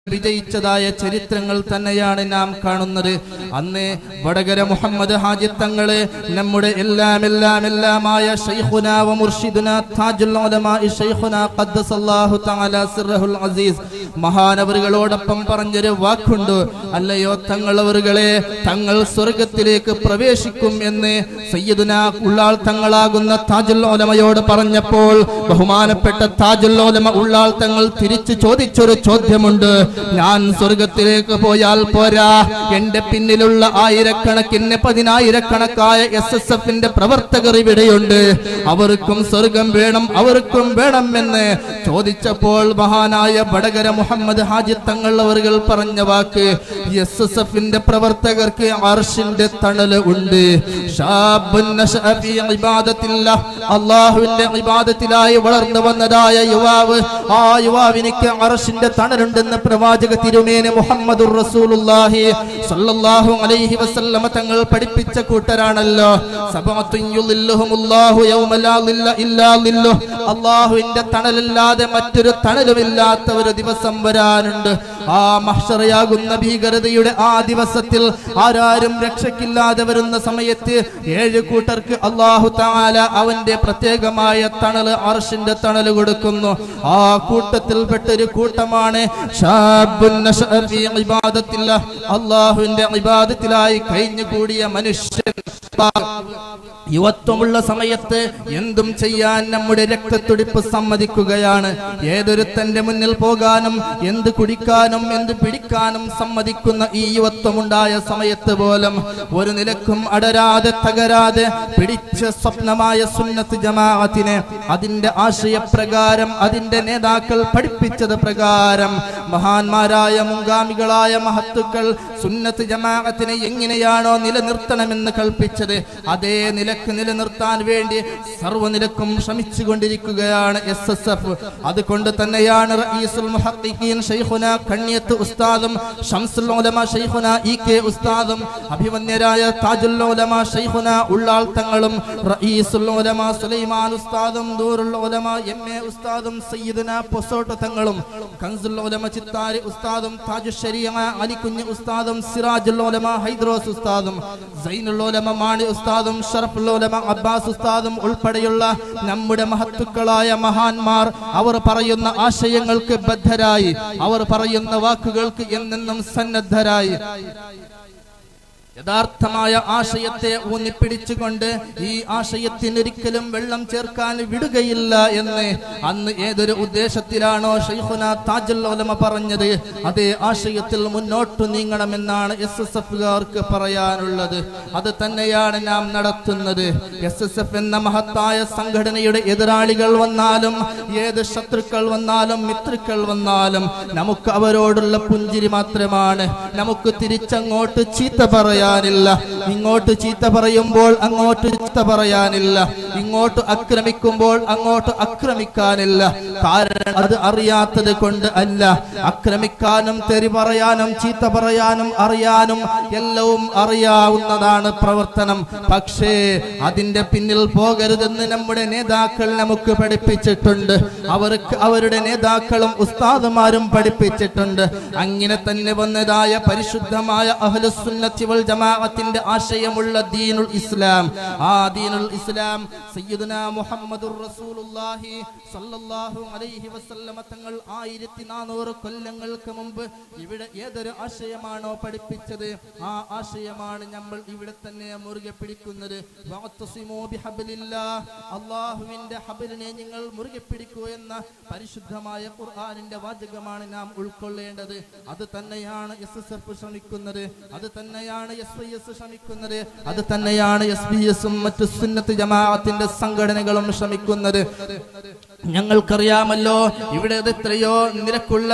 വിജയിച്ചതായ ചരിത്രങ്ങൾ തന്നെയാണ് നാം കാണുന്നത് അന്ന് വടകര മുഹമ്മദ് ഹാജി തങ്ങള് നമ്മുടെ എല്ലാം എല്ലാം എല്ലാമായ ശൈഖുന വ മുർഷിദുന താജുൽ ഉലമാഇ ശൈഖുന ഖദ്ദസല്ലാഹു തആല സിർറഹുൽ അസീസ് മഹാനവറുകളോടൊപ്പം പറഞ്ഞൊരു വാക്കുണ്ട് അല്ലയോ തങ്ങളവറുകളെ തങ്ങൾ സ്വർഗത്തിലേക്ക് പ്രവേശിക്കും എന്ന് സയ്യിദുന ഉള്ളാൾ തങ്ങളാകുന്ന താജുൽ ഉലമയോട് പറഞ്ഞപ്പോൾ ബഹുമാനപ്പെട്ട താജുൽ ഉലമ ഉള്ളാൾ തങ്ങൾ തിരിച്ചു ചോദിച്ചൊരു ചോദ്യമുണ്ട് ഞാൻ സ്വർഗത്തിലേക്ക് പോയാൽ പോരാ എന്റെ പിന്നിലുള്ള ആയിരക്കണക്കിന് പതിനായിരക്കണക്കായ എസ് എസ് എഫിന്റെ പ്രവർത്തകർ ഇവിടെയുണ്ട് അവർക്കും സ്വർഗം വേണം അവർക്കും വേണം എന്ന് ചോദിച്ചപ്പോൾ മഹാനായ വടകര മുഹമ്മദ് ഹാജി തങ്ങൾ അവർ പറഞ്ഞ വാക്ക് എസ് എസ് എഫിന്റെ പ്രവർത്തകർക്ക് അർഷിന്റെ തണല് ഉണ്ട് ഷാബുൻ നശഅ ഫീ ഇബാദത്തില്ലാഹ്. അള്ളാഹുവിന്റെ ഇബാദത്തിലായി വളർന്നു വന്നതായ യുവാവ് ആ യുവാവിനിക്ക് അർഷിന്റെ തണലുണ്ടെന്ന് പ്രവാചക തിരുമേനി മുഹമ്മദുർ റസൂലുള്ളാഹി സ്വല്ലല്ലാഹു അലൈഹി വസല്ലമ തങ്ങൾ പഠിപ്പിച്ച കൂട്ടരാണല്ലോ സബഅത്തുൻ യുളില്ലുഹുമുല്ലാഹു യൗമ ലാ ളില്ല ഇല്ലാ ളില്ലുഹ്. അള്ളാഹുവിന്റെ തണലല്ലാതെ മറ്റൊരു തണലുമില്ലാത്ത ഒരു ദിവസം വരാനുണ്ട് ആ മഹ്ഷറയാകുന്ന ഭീകരതയുടെ ആ ദിവസത്തിൽ ആരാരും രക്ഷയ്ക്കില്ലാതെ വരുന്ന സമയത്ത് ഏഴ് കൂട്ടർക്ക് അള്ളാഹു താല അവന്റെ പ്രത്യേകമായ തണല് അർഷിന്റെ തണല് കൊടുക്കുന്നു ആ കൂട്ടത്തിൽപ്പെട്ടൊരു കൂട്ടമാണ് ഷാബുൻ നശഅ ഫീ ഇബാദത്തില്ലാഹ്. അള്ളാഹുവിന്റെ ഇബാദത്തിലായി കഴിഞ്ഞുകൂടിയ മനുഷ്യൻ യുവത്വമുള്ള സമയത്ത് എന്തും ചെയ്യാൻ നമ്മുടെ രക്തത്തുടിപ്പ് സമ്മതിക്കുകയാണ് ഏതൊരുത്തന്റെ മുന്നിൽ പോകാനും എന്ത് കുടിക്കാനും എന്ത് പിടിക്കാനും സമ്മതിക്കുന്ന ഈ യുവത്വമുണ്ടായ സമയത്ത് പോലും ഒരു നിലക്കും അടരാതെ തകരാതെ പിടിച്ച സ്വപ്നമായ സുന്നത്ത് ജമാഅത്തിനെ അതിന്റെ ആശയപ്രകാരം അതിന്റെ നേതാക്കൾ പഠിപ്പിച്ചത് പ്രകാരം മഹാന്മാരായ മുൻഗാമികളായ മഹത്തുക്കൾ സുന്നത്ത് ജമാഅത്തിനെ എങ്ങനെയാണോ നിലനിർത്തണമെന്ന് കൽപ്പിച്ചത് അതേ നിലക്ക് നിലനിർത്താൻ വേണ്ടി സർവ്വനിലക്കും ശ്രമിച്ചുകൊണ്ടിരിക്കുകയാണ് എസ് എസ് എഫ് അതുകൊണ്ട് തന്നെയാണ് റഈസുൽ മുഹഖിഖീൻ ശൈഖുന കണ്ണിയത്ത് ഉസ്താദും ഷംസുൽ ഉലമ ശൈഖുന ഇ കെ ഉസ്താദും അഭിമന്യരായ താജുൽ ഉലമ ശൈഖുന ഉള്ളാൾ തങ്ങളും റഈസുൽ ഉലമ സുലൈമാൻ ഉസ്താദും ദൂറുൽ ഉലമ എം എ ഉസ്താദും സയ്യിദുന പൊസോട്ട് തങ്ങളും കൻസുൽ ഉലമ ചിത്താരി ഉസ്താദും താജു ശരീഅ അലിക്കുഞ്ഞ് ഉസ്താദും സിറാജുൽ ഉലമ ഹൈദ്രോസ് ഉസ്താദും സൈനുൽ ഉലമ മാണി ഉസ്താദും ഷറഫുൽ ഉലമ അബ്ബാസ് ഉസ്താദും ഉൾപ്പെടെയുള്ള നമ്മുടെ മഹത്തുക്കളായ മഹാന്മാർ അവർ പറയുന്ന ആശയങ്ങൾക്ക് ബദ്ധരായി അവർ പറയുന്ന വാക്കുകൾക്ക് എന്നെന്നും സന്നദ്ധരായി യഥാർത്ഥമായ ആശയത്തെ ഊന്നിപ്പിടിച്ചുകൊണ്ട് ഈ ആശയത്തിനൊരിക്കലും വെള്ളം ചേർക്കാൻ വിടുകയില്ല എന്ന് അന്ന് ഏതൊരു ഉദ്ദേശത്തിലാണോ ഷെയ്ഖുന താജുൽ ഉലമ പറഞ്ഞത് അതേ ആശയത്തിൽ മുന്നോട്ട് നീങ്ങണമെന്നാണ് എസ് എസ് എഫുകാർക്ക് പറയാനുള്ളത് അത് തന്നെയാണ് നാം നടത്തുന്നത് എസ് എസ് എഫ് എന്ന മഹത്തായ സംഘടനയുടെ എതിരാളികൾ വന്നാലും ഏത് ശത്രുക്കൾ വന്നാലും മിത്രുക്കൾ വന്നാലും നമുക്ക് അവരോടുള്ള പുഞ്ചിരി മാത്രമാണ് നമുക്ക് തിരിച്ചങ്ങോട്ട് ചീത്ത പറയാനില്ല ഇങ്ങോട്ട് ചീത്ത പറയുമ്പോൾ അങ്ങോട്ട് ചീത്ത പറയാനില്ല ഇങ്ങോട്ട് ആക്രമിക്കുമ്പോൾ അങ്ങോട്ട് ആക്രമിക്കാനില്ല കാരണം അത് അറിയാത്തത് കൊണ്ട് അല്ല ആക്രമിക്കാനും തെറി പറയാനും ചീത്ത പറയാനും അറിയാനും എല്ലാവും അറിയാവുന്നതാണ് പ്രവർത്തനം പക്ഷേ അതിന്റെ പിന്നിൽ പോകരുതെന്ന് നമ്മുടെ നേതാക്കൾ നമുക്ക് പഠിപ്പിച്ചിട്ടുണ്ട് അവർക്ക് അവരുടെ നേതാക്കളും ഉസ്താദുമാരും പഠിപ്പിച്ചിട്ടുണ്ട് അങ്ങനെ തന്നെ വന്നതായ പരിശുദ്ധമായ അഹ്ലുസുന്നത്തി വൽ ജമാഅത്തിന്റെ ആശയമുള്ള ദീനുൽ ഇസ്ലാം ആ ദീനുൽ ഇസ്ലാം സയ്യിദുന മുഹമ്മദുർ റസൂലുള്ളാഹി സല്ലല്ലാഹു അലൈഹി വസല്ലമ തങ്ങൾ ആയിരത്തി നാനൂറ് കൊല്ലങ്ങൾക്ക് മുമ്പ് ഇവിടെ ഏതൊരു ആശയമാണോ പഠിപ്പിച്ചത് ആ ആശയമാണ് നമ്മൾ ഇവിടെ തന്നെ മുറുകെ പിടിക്കുന്നത് വഅത്തസിമൂ ബിഹബ്ലില്ലാഹ്. അള്ളാഹുവിന്റെ ഹബലിനെ നിങ്ങൾ മുറുകെ പിടിക്കൂ എന്ന പരിശുദ്ധമായ ഖുർആനിന്റെ വാചകമാണ് നാം ഉൾക്കൊള്ളേണ്ടത് അത് തന്നെയാണ് എസ് എസ് എഫ് ശ്രമിക്കുന്നത് അത് തന്നെയാണ് എസ് ഐ എസ് ശ്രമിക്കുന്നത് അത് തന്നെയാണ് എസ് ബി എസും മറ്റു സുന്നത്ത് ജമാഅത്തിന്റെ സംഘടനകളും ശ്രമിക്കുന്നത് ഞങ്ങൾക്കറിയാമല്ലോ ഇവിടെ ഇത് എത്രയോ നിരക്കുള്ള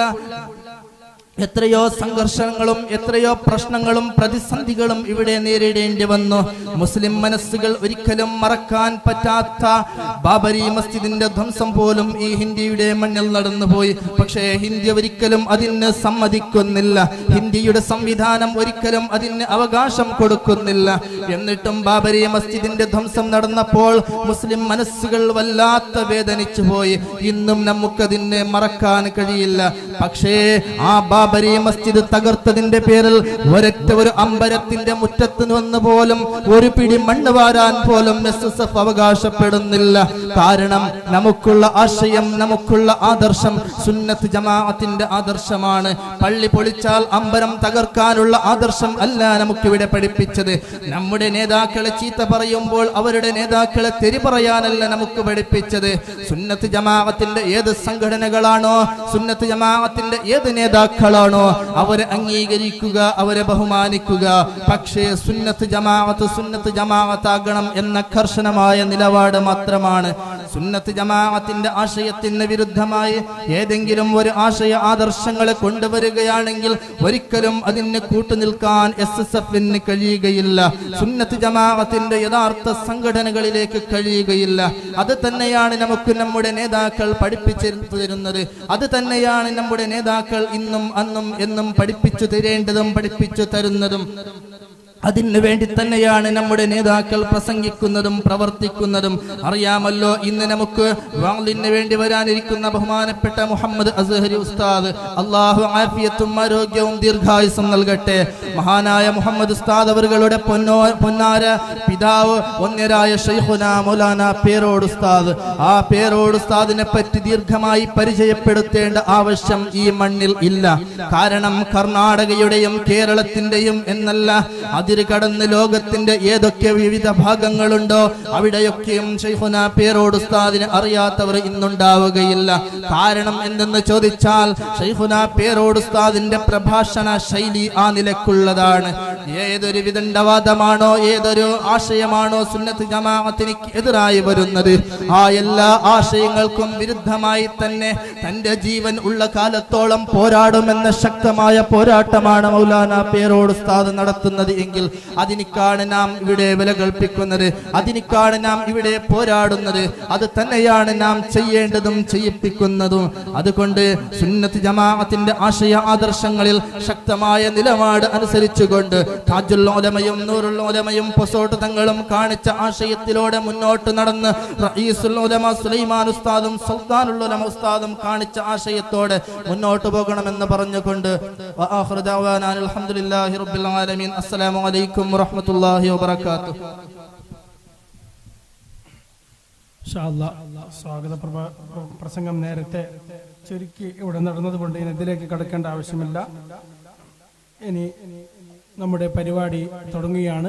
എത്രയോ സംഘർഷങ്ങളും എത്രയോ പ്രശ്നങ്ങളും പ്രതിസന്ധികളും ഇവിടെ നേരിടേണ്ടി വന്നു മുസ്ലിം മനസ്സുകൾ ഒരിക്കലും മറക്കാൻ പറ്റാത്ത ബാബരി മസ്ജിദിന്റെ ധ്വംസം പോലും ഈ ഹിന്ദിയുടെ മണ്ണിൽ നടന്നുപോയി പക്ഷേ ഹിന്ദി ഒരിക്കലും അതിന് സമ്മതിക്കുന്നില്ല ഹിന്ദിയുടെ സംവിധാനം ഒരിക്കലും അതിന് അവകാശം കൊടുക്കുന്നില്ല എന്നിട്ടും ബാബരി മസ്ജിദിന്റെ ധ്വംസം നടന്നപ്പോൾ മുസ്ലിം മനസ്സുകൾ വല്ലാത്ത വേദനിച്ചു പോയി ഇന്നും നമുക്കതിനെ മറക്കാൻ കഴിയില്ല പക്ഷേ ആ ബാബരി മസ്ജിദ് തകർത്തതിന്റെ പേരിൽ ഒരൊറ്റ ഒരു അമ്പരത്തിന്റെ മുറ്റത്ത് വന്ന് പോലും ഒരു പിടി മണ്ണ് വാരാൻ പോലും എസ് എസ് എഫ് അവകാശപ്പെടുന്നില്ല കാരണം നമുക്കുള്ള ആശയം നമുക്കുള്ള ആദർശം സുന്നത്ത് ജമാഅത്തിന്റെ ആദർശമാണ് പള്ളി പൊളിച്ചാൽ അമ്പരം തകർക്കാനുള്ള ആദർശം അല്ല നമുക്കിവിടെ പഠിപ്പിച്ചത് നമ്മുടെ നേതാക്കളെ ചീത്ത പറയുമ്പോൾ അവരുടെ നേതാക്കളെ തെരി പറയാനല്ല നമുക്ക് പഠിപ്പിച്ചത് സുന്നത്ത് ജമാഅത്തിന്റെ ഏത് സംഘടനകളാണോ സുന്നത്ത് ജമാഅത്തിന്റെ ഏത് നേതാക്കളാണോ അവരെ അംഗീകരിക്കുക അവരെ ബഹുമാനിക്കുക പക്ഷേ സുന്നത്ത് ജമാഅത്ത് സുന്നത്ത് ജമാഅത്താകണം എന്ന കർശനമായ നിലപാട് മാത്രമാണ് സുന്നത്ത് ജമാഅത്തിന്റെ ആശയത്തിന് വിരുദ്ധമായി ഏതെങ്കിലും ഒരു ആശയ ആദർശങ്ങളെ കൊണ്ടുവരികയാണെങ്കിൽ ഒരിക്കലും അതിന് കൂട്ടുനിൽക്കാൻ എസ് എസ് എഫിന് കഴിയുകയില്ല സുന്നത്ത് ജമാഅത്തിന്റെ യഥാർത്ഥ സംഘടനകളിലേക്ക് കഴിയുകയില്ല അത് തന്നെയാണ് നമുക്ക് നമ്മുടെ നേതാക്കൾ പഠിപ്പിച്ചു തരുന്നത് അത് തന്നെയാണ് നമ്മുടെ നേതാക്കൾ ഇന്നും അന്നും എന്നും പഠിപ്പിച്ചു തരേണ്ടതും പഠിപ്പിച്ചു തരുന്നതും അതിനു വേണ്ടി തന്നെയാണ് നമ്മുടെ നേതാക്കൾ പ്രസംഗിക്കുന്നതും പ്രവർത്തിക്കുന്നതും അറിയാമല്ലോ ഇന്ന് നമുക്ക് വാളിന് വേണ്ടി വരാനിരിക്കുന്ന ബഹുമാനപ്പെട്ട മുഹമ്മദ് അസ്ഹരി ഉസ്താദ് അള്ളാഹു ആഫിയത്തും ആരോഗ്യവും ദീർഘായുസം നൽകട്ടെ മഹാനായ മുഹമ്മദ് ഉസ്താദ് അവர்களுടെ പൊന്നോ പൊന്നാര പിതാവ് ഒന്നരായ ഷെയ്ഖുന മൗലാന പേരോട് ഉസ്താദ് ആ പേരോട് ഉസ്താദിനെ പറ്റി ദീർഘമായി പരിചയപ്പെടുത്തേണ്ട ആവശ്യം ഈ മണ്ണിൽ ഇല്ല കാരണം കർണാടകയുടെയും കേരളത്തിന്റെയും എന്നല്ല അതിര് കടന്ന് ലോകത്തിന്റെ ഏതൊക്കെ വിവിധ ഭാഗങ്ങളുണ്ടോ അവിടെയൊക്കെയും ഷെയ്ഖുന പേരോട് ഉസ്താദിനെ അറിയാത്തവർ ഇന്നുണ്ടാവുകയില്ല കാരണം എന്തെന്ന് ചോദിച്ചാൽ ഷെയ്ഖുന പേരോട് ഉസ്താദിന്റെ പ്രഭാഷണ ശൈലി ആ നിലക്കുള്ളതാണ് ഏതൊരു വിദണ്ഡവാദമാണോ ഏതൊരു ആശയമാണോ സുന്നത്ത് ജമാഅത്തിന് എതിരായി വരുന്നത് ആ എല്ലാ ആശയങ്ങൾക്കും വിരുദ്ധമായി തന്നെ തന്റെ ജീവൻ ഉള്ള കാലത്തോളം പോരാടുമെന്ന ശക്തമായ പോരാട്ടമാണ് മൗലാന പേരോട് ഉസ്താദ് നടത്തുന്നത് എങ്കിൽ അതിനിക്കാണ് നാം ഇവിടെ വില കൽപ്പിക്കുന്നത് അതിനിക്കാണ് നാം ഇവിടെ പോരാടുന്നത് അത് തന്നെയാണ് നാം ചെയ്യേണ്ടതും ചെയ്യിപ്പിക്കുന്നതും അതുകൊണ്ട് സുന്നത്ത് ജമാഅത്തിന്റെ ആശയ ആദർശങ്ങളിൽ ശക്തമായ നിലപാട് അനുസരിച്ചുകൊണ്ട് താജുൽ ഉലമയും നൂറുൽ ഉലമയും പൊസോട്ട് തങ്ങളും കാണിച്ച ആശയത്തിലൂടെ മുന്നോട്ട് നടന്ന് റഈസുൽ ഉലമ സുലൈമാൻ ഉസ്താദും സുൽത്താനുൽ ഉലമ ഉസ്താദും കാണിച്ച ആശയത്തോടെ മുന്നോട്ട് പോകണമെന്ന് പറഞ്ഞുകൊണ്ട് വആഖിറു ദഅവാനാ അൽഹംദുലില്ലാഹി റബ്ബിൽ ആലമീൻ അസ്സലാമു അലൈക്കും വറഹ്മത്തുള്ളാഹി വബറകാതുഹു ഇൻഷാ അല്ലാ, സ്വാഗത പ്രഭ- പ്രസംഗം നേരത്തെ ചുരുക്കി ഇവിടെ നടന്നതുകൊണ്ട് ഇനി ഇതിലേക്ക് കടക്കേണ്ട ആവശ്യമില്ല ഇനി നമ്മുടെ പരിപാടി തുടങ്ങുകയാണ്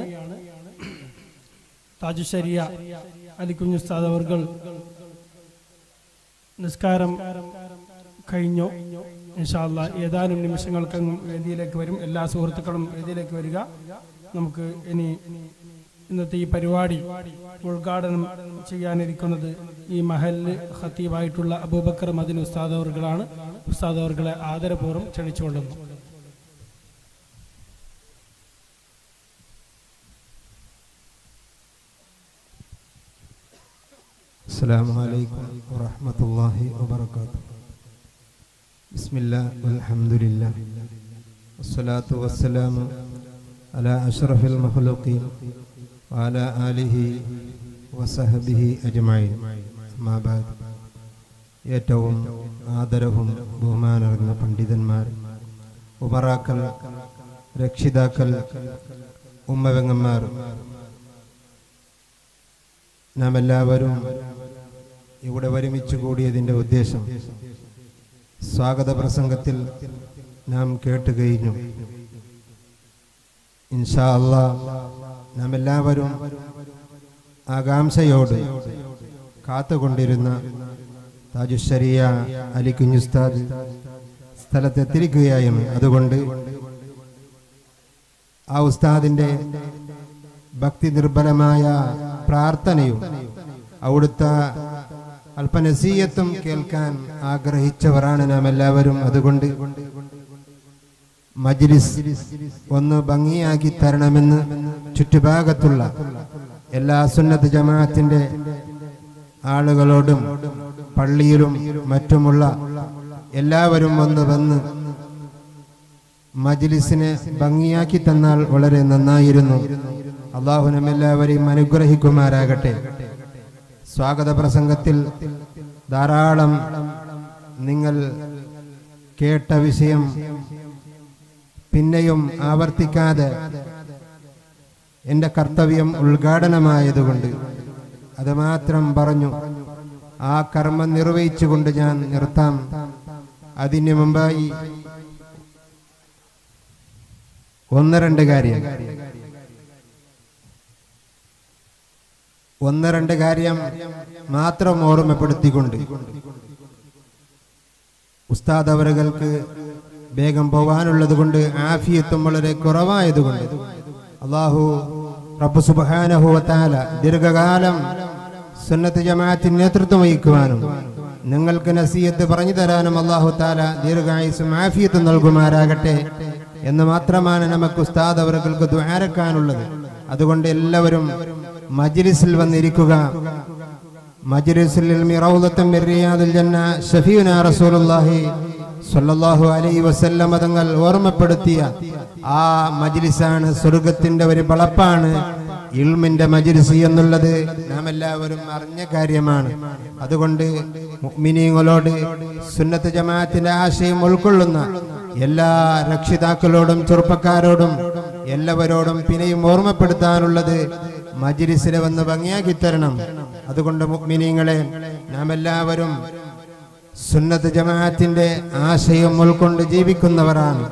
താജുശരിയ അലിക്കുഞ്ഞുസ്താദ് അവർ നിസ്കാരം കഴിഞ്ഞു ഇൻഷാല്ല ഏതാനും നിമിഷങ്ങൾക്കകം വേദിയിലേക്ക് വരും എല്ലാ സുഹൃത്തുക്കളും വേദിയിലേക്ക് വരിക നമുക്ക് ഇനി ഇന്നത്തെ ഈ പരിപാടി ഉദ്ഘാടനം ചെയ്യാനിരിക്കുന്നത് ഈ മഹലിൽ ഖത്തീബായിട്ടുള്ള അബൂബക്കർ മദിൻ ഉസ്താദ് അവർകളാണ് ഉസ്താദ് അവർകളെ ആദരപൂർവ്വം ക്ഷണിച്ചുകൊള്ളുന്നു السلام عليكم ورحمة الله وبركاته بسم الله والحمد لله والصلاة والسلام على أشرف المخلوقين وعلى آله وصحبه أجمعين ما بعد ഏറ്റവും ആദരവും ബഹുമാനറിഞ്ഞ പണ്ഡിതന്മാർ ഉമറാക്കൾ രക്ഷിതാക്കൾ ഉമ്മവെങ്ങന്മാർ നാം എല്ലാവരും ഇവിടെ ഒരുമിച്ച് കൂടിയതിൻ്റെ ഉദ്ദേശം സ്വാഗത പ്രസംഗത്തിൽ നാം കേട്ട് കഴിഞ്ഞു ഇൻഷാ അള്ളാ നാം എല്ലാവരും ആകാംക്ഷയോട് കാത്തുകൊണ്ടിരുന്ന താജുശരിയ അലി കുഞ്ഞുസ്താദ് സ്ഥലത്തെത്തിരിക്കുകയായിരുന്നു അതുകൊണ്ട് ആ ഉസ്താദിന്റെ ഭക്തി നിർഭരമായ പ്രാർത്ഥനയും അവിടുത്തെ അല്പനസീയത്വം കേൾക്കാൻ ആഗ്രഹിച്ചവരാണ് നാം എല്ലാവരും അതുകൊണ്ട് മജ്ലിസ് ഒന്ന് ഭംഗിയാക്കി തരണമെന്ന് ചുറ്റുഭാഗത്തുള്ള എല്ലാ സുന്നത്ത് ജമാഅത്തിന്റെ ആളുകളോടും പള്ളിയിലും മറ്റുമുള്ള എല്ലാവരും ഒന്ന് വന്ന് മജ്ലിസിനെ ഭംഗിയാക്കി തന്നാൽ വളരെ നന്നായിരുന്നു അള്ളാഹു നമ്മെല്ലാവരെയും അനുഗ്രഹിക്കുമാരാകട്ടെ സ്വാഗത പ്രസംഗത്തിൽ ധാരാളം നിങ്ങൾ കേട്ട വിഷയം പിന്നെയും ആവർത്തിക്കാതെ എന്റെ കർത്തവ്യം ഉദ്ഘാടനമായതുകൊണ്ട് അത് മാത്രം പറഞ്ഞു ആ കർമ്മം നിർവഹിച്ചുകൊണ്ട് ഞാൻ നിർത്താം അതിന് മുമ്പായി ഒന്ന് രണ്ട് കാര്യം ഒന്ന് രണ്ട് കാര്യം മാത്രം ഓർമ്മപ്പെടുത്തിക്കൊണ്ട് ഉസ്താദ് അവറുകൾക്ക് വേഗം പോകാനുള്ളത് കൊണ്ട് ആഫിയത്തും വളരെ കുറവായതുകൊണ്ട് അള്ളാഹു റബ്ബ് സുബാനഹുവത്താല ദീർഘകാലം സുന്നത്ത് ജമാഅത്തിന് നേതൃത്വം വഹിക്കുവാനും നിങ്ങൾക്ക് നസീയത്ത് പറഞ്ഞു തരാനും അള്ളാഹു താല ദീർഘായുസും ആഫിയത്തും നൽകുമാരാകട്ടെ എന്ന് മാത്രമാണ് നമുക്ക് ഉസ്താദ് അവർക്ക് ദ്വാരക്കാനുള്ളത് അതുകൊണ്ട് എല്ലാവരും മജ്ലിസിൽ വന്നിരിക്കുക മജ്ലിസിൽ ഇൽമി റൗളത്തും മിൻ റിയാദിൽ ജന്ന ഷഫീന റസൂലുള്ളാഹി സ്വല്ലല്ലാഹു അലൈഹി വസല്ലം തങ്ങൾ ഓർമ്മപ്പെടുത്തിയ ആ മജ്ലിസാണ് സ്വർഗത്തിന്റെ ഒരു വളപ്പാണ് ഇൽമിന്റെ മജ്ലിസ് എന്നുള്ളത് നാം എല്ലാവരും അറിഞ്ഞ കാര്യമാണ് അതുകൊണ്ട് മുഅ്മിനീങ്ങളോട് സുന്നത്ത് ജമാഅത്തിന്റെ ആശയം ഉൾക്കൊള്ളുന്ന എല്ലാ രക്ഷിതാക്കളോടും ചെറുപ്പക്കാരോടും എല്ലാവരോടും പിന്നെയും ഓർമ്മപ്പെടുത്താനുള്ളത് മജ്ലിസിലെ വന്ന് ഭംഗിയാക്കി തരണം അതുകൊണ്ട് മുഅ്മിനീങ്ങളെ നാം എല്ലാവരും സുന്നത്ത് ജമാഅത്തിന്റെ ആശയം ഉൾക്കൊണ്ട് ജീവിക്കുന്നവരാണ്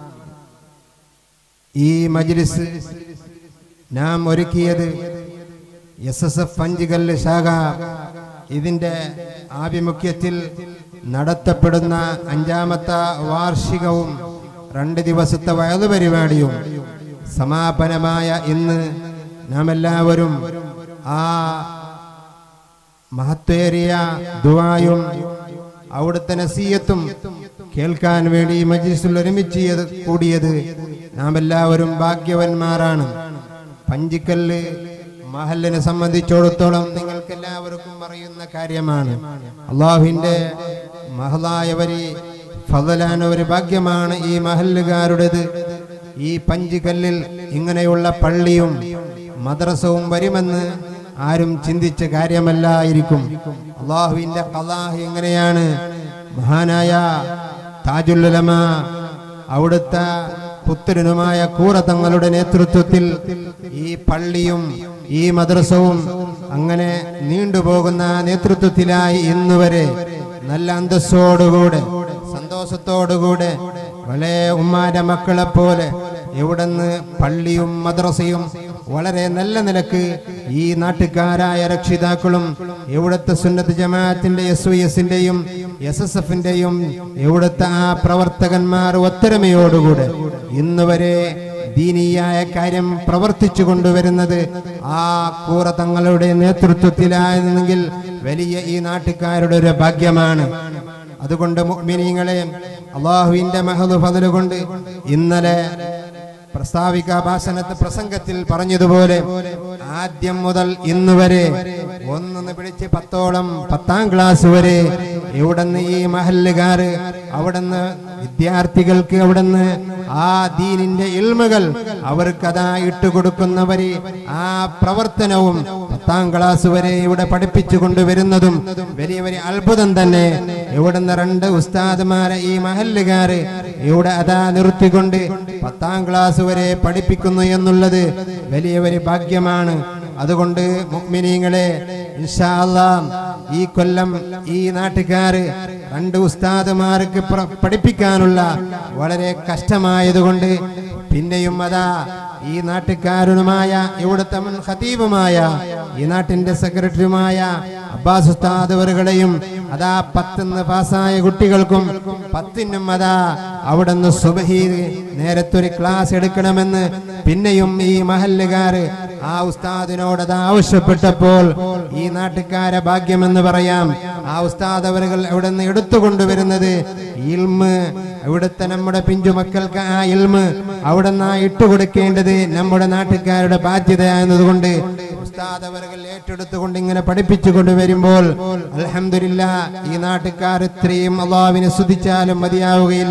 ഈ മജ്ലിസ് നാം ഒരുക്കിയത് എസ് എസ് എഫ് പഞ്ചുകല്ല് ശാഖ ഇതിന്റെ ആഭിമുഖ്യത്തിൽ നടത്തപ്പെടുന്ന അഞ്ചാമത്തെ വാർഷികവും രണ്ട് ദിവസത്തെ വയത് പരിപാടിയും സമാപനമായ ഇന്ന് നാം എല്ലാവരും ആ മഹത്വേറിയ ദുവായും അവിടുത്തെ നസീയത്തും കേൾക്കാൻ വേണ്ടി ഈ മജ്ലിസിൽ ഒരുമിച്ച് കൂടിയത് നാം എല്ലാവരും ഭാഗ്യവന്മാരാണ് പഞ്ചിക്കല്ല് മഹലിനെ സംബന്ധിച്ചിടത്തോളം നിങ്ങൾക്ക് എല്ലാവർക്കും അറിയുന്ന കാര്യമാണ് അള്ളാഹുവിന്റെ മഹലായ വരി ഫതലാന ഒരു ഭാഗ്യമാണ് ഈ മഹല്ലുകാരുടേത് ഈ പഞ്ചിക്കല്ലിൽ ഇങ്ങനെയുള്ള പള്ളിയും മദ്രസവും വരുമെന്ന് ആരും ചിന്തിച്ച കാര്യമല്ലായിരിക്കും അള്ളാഹുവിന്റെ കലാഹ് എങ്ങനെയാണ് മഹാനായ താജുല്ലുലമ അവിടുത്തെ പുത്രനുമായ കൂറ തങ്ങളുടെ നേതൃത്വത്തിൽ ഈ പള്ളിയും ഈ മദ്രസവും അങ്ങനെ നീണ്ടുപോകുന്ന നേതൃത്വത്തിലായി ഇന്നുവരെ നല്ല അന്തസ്സോടുകൂടെ സന്തോഷത്തോടുകൂടെ വളരെ ഉമ്മാന്റെ മക്കളെ പോലെ എവിടുന്ന് പള്ളിയും മദ്രസയും വളരെ നല്ല നിലക്ക് ഈ നാട്ടുകാരായ രക്ഷിതാക്കളും ഇവിടുത്തെ സുന്നത്ത് ജമാഅത്തിന്റെ എസ് വി എസിന്റെയും എസ് എസ് എഫിന്റെയും ഇവിടുത്തെ ആ പ്രവർത്തകന്മാർ ഒത്തൊരുമയോടുകൂടെ ഇന്ന് വരെ ദീനീയായ കാര്യം പ്രവർത്തിച്ചു കൊണ്ടുവരുന്നത് ആ കൂറ തങ്ങളുടെ നേതൃത്വത്തിലായിരുന്നെങ്കിൽ വലിയ ഈ നാട്ടുകാരുടെ ഒരു ഭാഗ്യമാണ് അതുകൊണ്ട് മുഅ്മിനീങ്ങളെ അള്ളാഹുവിന്റെ മഹദ് ഫضل കൊണ്ട് ഇന്നലെ പ്രസ്താവിക ഭാഷണത്തെ പ്രസംഗത്തിൽ പറഞ്ഞതുപോലെ ആദ്യം മുതൽ ഇന്ന് വരെ ഒന്നെന്ന് പിടിച്ച് പത്തോളം പത്താം ക്ലാസ് വരെ ഇവിടുന്ന് ഈ മഹല്ലുകാര് അവിടുന്ന് വിദ്യാർത്ഥികൾക്ക് അവിടുന്ന് ആ ദീനിന്റെ ഇൽമുകൾ അവർക്ക് അതാ ഇട്ടുകൊടുക്കുന്നവര് ആ പ്രവർത്തനവും പത്താം ക്ലാസ് വരെ ഇവിടെ പഠിപ്പിച്ചു കൊണ്ടുവരുന്നതും വലിയ വലിയ അത്ഭുതം തന്നെ ഇവിടുന്ന് രണ്ട് ഉസ്താദുമാരെ ഈ മഹല്ലുകാര് ഇവിടെ അതാ നിർത്തിക്കൊണ്ട് പത്താം ക്ലാസ് വരെ പഠിപ്പിക്കുന്നു എന്നുള്ളത് വലിയ വലിയ ഭാഗ്യമാണ് അതുകൊണ്ട് മുഅ്മിനീങ്ങളെ ഇൻഷാ അല്ലാ ഈ കൊല്ലം ഈ നാട്ടുകാര് രണ്ട് ഉസ്താദുമാർക്ക് പ്ര- പഠിപ്പിക്കാനുള്ള വളരെ കഷ്ടമായതുകൊണ്ട് പിന്നെയും അതാ ഈ നാട്ടുകാരനുമായ ഇവിടുത്തെ മുൻ ഖതീബുമായ ഈ നാട്ടിന്റെ സെക്രട്ടറിയുമായ അബ്ബാസ് ഉസ്താദ് അവരുകളെയും അതാ പത്തിന്ന് പാസ്സായ കുട്ടികൾക്കും പത്തിനും അതാ അവിടുന്ന് സുബഹി നേരത്തെ ഒരു ക്ലാസ് എടുക്കണമെന്ന് പിന്നെയും ഈ മഹല്ലുകാര് ആ ഉസ്താദിനോട് അത് ആവശ്യപ്പെട്ടപ്പോൾ ഈ നാട്ടുകാരെ ഭാഗ്യമെന്ന് പറയാം ആ ഉസ്താദ് അവരുകൾ അവിടെ നിന്ന് എടുത്തുകൊണ്ടുവരുന്നത് ഇൽമ് ഇവിടുത്തെ നമ്മുടെ പിഞ്ചുമക്കൾക്ക് ആ ഇൽമ് അവിടെ നിന്ന് ഇട്ടുകൊടുക്കേണ്ടത് നമ്മുടെ നാട്ടുകാരുടെ ബാധ്യതയാകുന്നതുകൊണ്ട് ഉസ്താദ് അവരുകൾ ഏറ്റെടുത്തുകൊണ്ട് ഇങ്ങനെ പഠിപ്പിച്ചു കൊണ്ടുവരുമ്പോൾ അൽഹംദുലില്ലാ ഈ നാട്ടുകാർ ഇത്രയും അള്ളാവിനെ സ്തുതിച്ചാലും മതിയാവുകയില്ല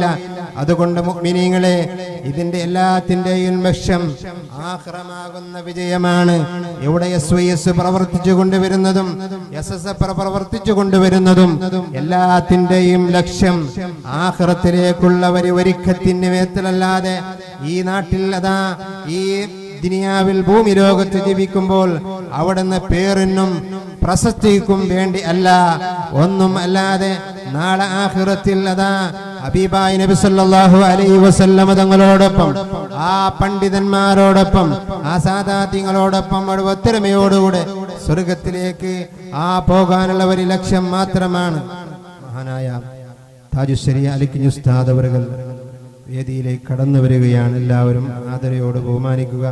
അതുകൊണ്ട് മുഅ്മിനീങ്ങളെ ഇതിന്റെ എല്ലാത്തിന്റെയും ലക്ഷ്യം ആഹ്റമാകുന്ന വിജയമാണ് ഇവിടെ എസ് വൈ എസ് പ്രവർത്തിച്ചു കൊണ്ടുവരുന്നതും എസ് എസ് എഫ് പ്രവർത്തിച്ചു കൊണ്ടുവരുന്നതും എല്ലാത്തിന്റെയും ലക്ഷ്യം ആഹ്റത്തിലേക്കുള്ള ഒരു ഒരുക്കത്തിന് മേത്തലല്ലാതെ ഈ നാട്ടിൽ അതാ ഈ ദുനിയാവിൽ ഭൂമി ലോകത്ത് ജീവിക്കുമ്പോൾ അവിടുന്ന് പേരിനും പ്രശസ്തിക്കും വേണ്ടി അല്ല ഒന്നും അല്ലാതെ നാളെ ആഖിറത്തിൽ അതാ ഹബീബായി നബി സല്ലല്ലാഹു അലൈഹി വസല്ലമ തങ്ങളോടൊപ്പം ആ പണ്ഡിതന്മാരോടൊപ്പം ആ സാദാത്യങ്ങളോടൊപ്പം അവിടെ ഒത്തൊരുമയോടുകൂടെ സ്വർഗത്തിലേക്ക് ആ പോകാനുള്ള ഒരു ലക്ഷ്യം മാത്രമാണ് മഹാനായ താജുശ്ശേരി അലിക്കുഞ്ഞു ഉസ്താദ് അവരുകൾ വേദിയിലേക്ക് കടന്നു വരികയാണ് എല്ലാവരും ആദരയോട് ബഹുമാനിക്കുക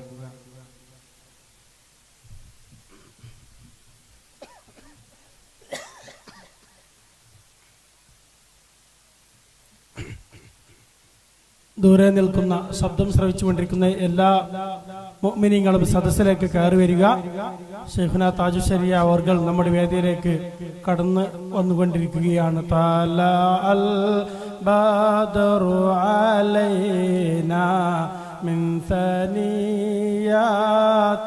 ദൂരെ നിൽക്കുന്ന ശബ്ദം ശ്രവിച്ചുകൊണ്ടിരിക്കുന്ന എല്ലാ മുഅ്മിനീങ്ങളും സദസ്സിലേക്ക് കയറി വരിക ഷെയ്ഖുന താജുശരിയ അവർകൾ നമ്മുടെ വേദിയിലേക്ക് കടന്നു വന്നുകൊണ്ടിരിക്കുകയാണ് താല അൽ ബദറു അലൈന من ثنيات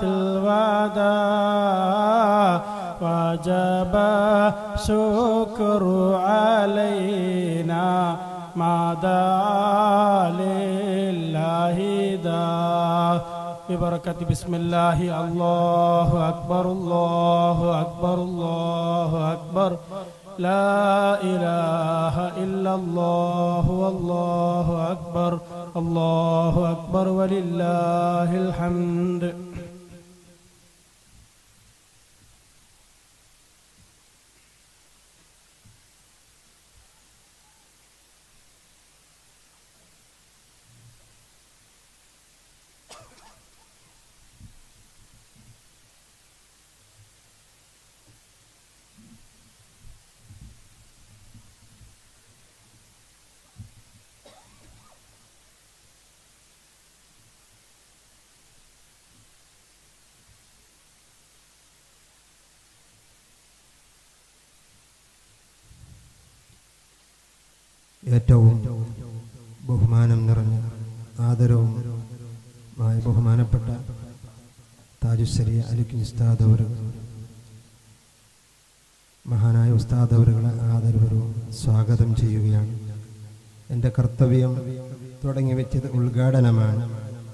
الوداع وجب شكر علينا ما دعا لله دا ببركة بسم الله الله أكبر الله أكبر الله أكبر لا إله إلا الله والله أكبر الله أكبر ولله الحمد ഏറ്റവും ബഹുമാനം നിറഞ്ഞ ആദരവും മായ ബഹുമാനപ്പെട്ട താജുശ്ശേരി അലിക്ക് ഉസ്താദ് അവർ മഹാനായ ഉസ്താദ് അവരുകളെ ആദരവരും സ്വാഗതം ചെയ്യുകയാണ് എൻ്റെ കർത്തവ്യം തുടങ്ങി വെച്ചത് ഉദ്ഘാടനമാണ്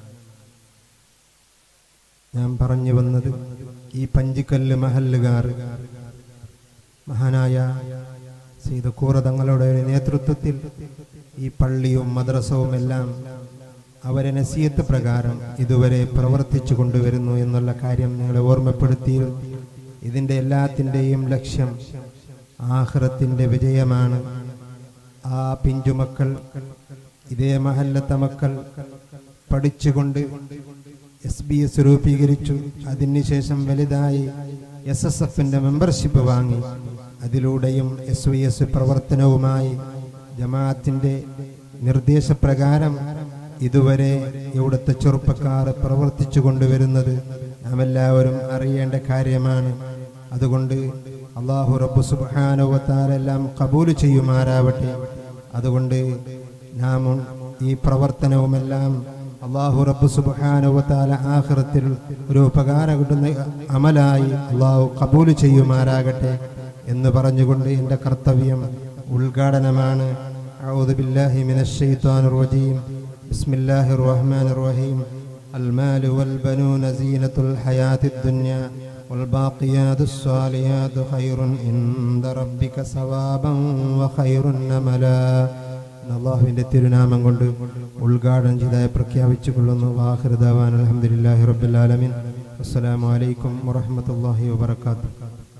ഞാൻ പറഞ്ഞു വന്നത് ഈ പഞ്ചിക്കല്ല് മഹല്ലുകാർ മഹാനായ സീതക്കൂറ തങ്ങളുടെ നേതൃത്വത്തിൽ ഈ പള്ളിയും മദ്രസവും എല്ലാം അവരെ നസീയത്ത് പ്രകാരം ഇതുവരെ പ്രവർത്തിച്ചു കൊണ്ടുവരുന്നു എന്നുള്ള കാര്യം നിങ്ങളെ ഓർമ്മപ്പെടുത്തിയിരുന്നു ഇതിൻ്റെ എല്ലാത്തിൻ്റെയും ലക്ഷ്യം ആഹ്റത്തിൻ്റെ വിജയമാണ് ആ പിഞ്ചുമക്കൾ ഇതേ മഹല്ലത്തെ മക്കൾ പഠിച്ചുകൊണ്ട് എസ് ബി എസ് രൂപീകരിച്ചു അതിനുശേഷം വലുതായി എസ് എസ് എഫിന്റെ മെമ്പർഷിപ്പ് വാങ്ങി അതിലൂടെയും എസ് വി എസ് പ്രവർത്തനവുമായി ജമാഅത്തിന്റെ നിർദ്ദേശപ്രകാരം ഇതുവരെ ഇവിടുത്തെ ചെറുപ്പക്കാർ പ്രവർത്തിച്ചു കൊണ്ടുവരുന്നത് നാം എല്ലാവരും അറിയേണ്ട കാര്യമാണ് അതുകൊണ്ട് അള്ളാഹു റബ്ബു സുബാനുവത്താരെല്ലാം കബൂല് ചെയ്യുമാറാവട്ടെ അതുകൊണ്ട് നാം ഈ പ്രവർത്തനവുമെല്ലാം അള്ളാഹു റബ്ബു സുബാനുവത്താല ആഹ്റത്തിൽ ഒരു ഉപകാരം കിട്ടുന്ന അമലായി അള്ളാഹു കബൂല് ചെയ്യുമാറാകട്ടെ എന്ന് പറഞ്ഞുകൊണ്ട് എൻ്റെ കർത്തവ്യം ഉദ്ഘാടനമാണ് أعوذ بالله من الشيطان الرجيم بسم الله الرحمن الرحيم المال والبنون زينة الحياة الدنيا والباقيات الصالحات خير عند ربك ثوابا وخير نملا അള്ളാഹുവിന്റെ തിരുനാമം കൊണ്ട് ഉദ്ഘാടനം ചെയ്തായി പ്രഖ്യാപിച്ചു കൊള്ളുന്നു വാഹൃദാൻ അലഹമുല്ലാഹി റബ്ബുലാലമിൻ അസ്സലാമു അലൈക്കും വറഹമത്തല്ലാഹി വബർക്കാത്തു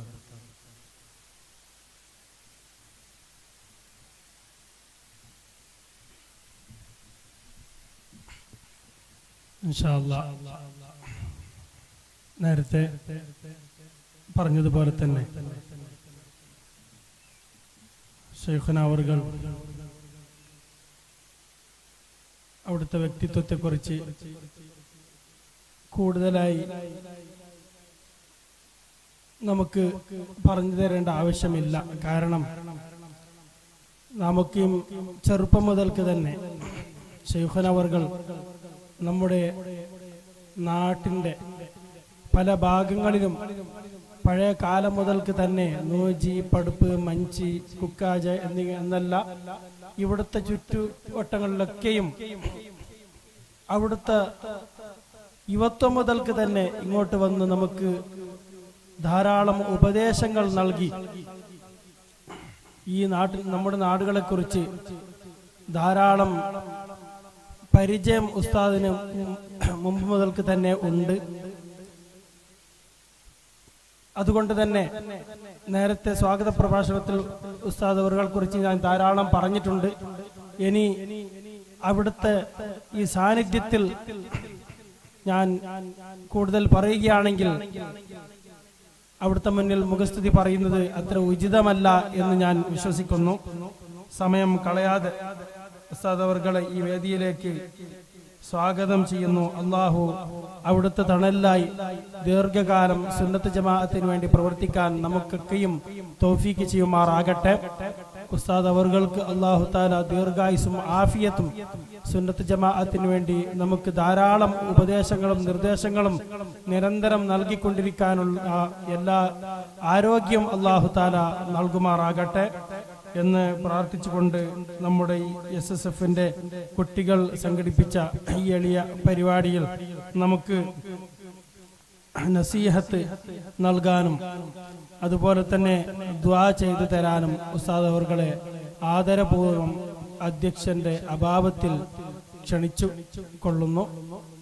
ഇൻഷാ അല്ലാ. നേരത്തെ പറഞ്ഞതുപോലെ തന്നെ ഷെയ്ഖുന അവർകൾ അവിടുത്തെ വ്യക്തിത്വത്തെക്കുറിച്ച് കൂടുതലായി നമുക്ക് പറഞ്ഞു തരേണ്ട ആവശ്യമില്ല കാരണം നമുക്കും ചെറുപ്പം മുതൽക്ക് തന്നെ ഷെയ്ഖനവർകൾ നമ്മുടെ നാട്ടിൻ്റെ പല ഭാഗങ്ങളിലും പഴയ കാലം മുതൽക്ക് തന്നെ നൂജി പടുപ്പ് മഞ്ചി കുക്കാജ എന്നി എന്നല്ല ഇവിടുത്തെ ചുറ്റുവട്ടങ്ങളിലൊക്കെയും അവിടുത്തെ യുവത്വം മുതൽക്ക് തന്നെ ഇങ്ങോട്ട് വന്ന് നമുക്ക് ധാരാളം ഉപദേശങ്ങൾ നൽകി ഈ നാട്ടിൽ നമ്മുടെ നാടുകളെ കുറിച്ച് ധാരാളം പരിചയം ഉസ്താദിന് മുമ്പ് മുതൽക്ക് തന്നെ ഉണ്ട് അതുകൊണ്ട് തന്നെ നേരത്തെ സ്വാഗത പ്രഭാഷണത്തിൽ ഉസ്താദ് അവരുകളെ കുറിച്ച് ഞാൻ ധാരാളം പറഞ്ഞിട്ടുണ്ട് ഇനി അവിടുത്തെ ഈ സാന്നിധ്യത്തിൽ ഞാൻ കൂടുതൽ പറയുകയാണെങ്കിൽ അവിടുത്തെ മുന്നിൽ മുഖസ്തുതി പറയുന്നത് അത്ര ഉചിതമല്ല എന്ന് ഞാൻ വിശ്വസിക്കുന്നു സമയം കളയാതെ ഉസ്താദ് അവർകളെ ഈ വേദിയിലേക്ക് സ്വാഗതം ചെയ്യുന്നു അള്ളാഹു അവിടുത്തെ തണലായി ദീർഘകാലം സുന്നത്ത് ജമാഅത്തിന് വേണ്ടി പ്രവർത്തിക്കാൻ നമുക്കൊക്കെയും തോഫീക്ക് ചെയ്യുമാറാകട്ടെ ഉസ്താദ് അവർക്ക് അള്ളാഹു താല ദീർഘായുസും ആഫിയത്തും സുന്നത്ത് ജമാഅത്തിന് വേണ്ടി നമുക്ക് ധാരാളം ഉപദേശങ്ങളും നിർദ്ദേശങ്ങളും നിരന്തരം നൽകിക്കൊണ്ടിരിക്കാനുള്ള എല്ലാ ആരോഗ്യം അള്ളാഹു താല നൽകുമാറാകട്ടെ എന്ന് പ്രാർത്ഥിച്ചുകൊണ്ട് നമ്മുടെ ഈ എസ് എസ് എഫിന്റെ കുട്ടികൾ സംഘടിപ്പിച്ച ഈ എളിയ പരിപാടിയിൽ നമുക്ക് നസീഹത്ത് നൽകാനും അതുപോലെ തന്നെ ദ്വാ ചെയ്തു തരാനും ഉസ്താദ് അവർകളെ ആദരപൂർവ്വം അധ്യക്ഷന്റെ അഭാവത്തിൽ ക്ഷണിച്ചു കൊള്ളുന്നു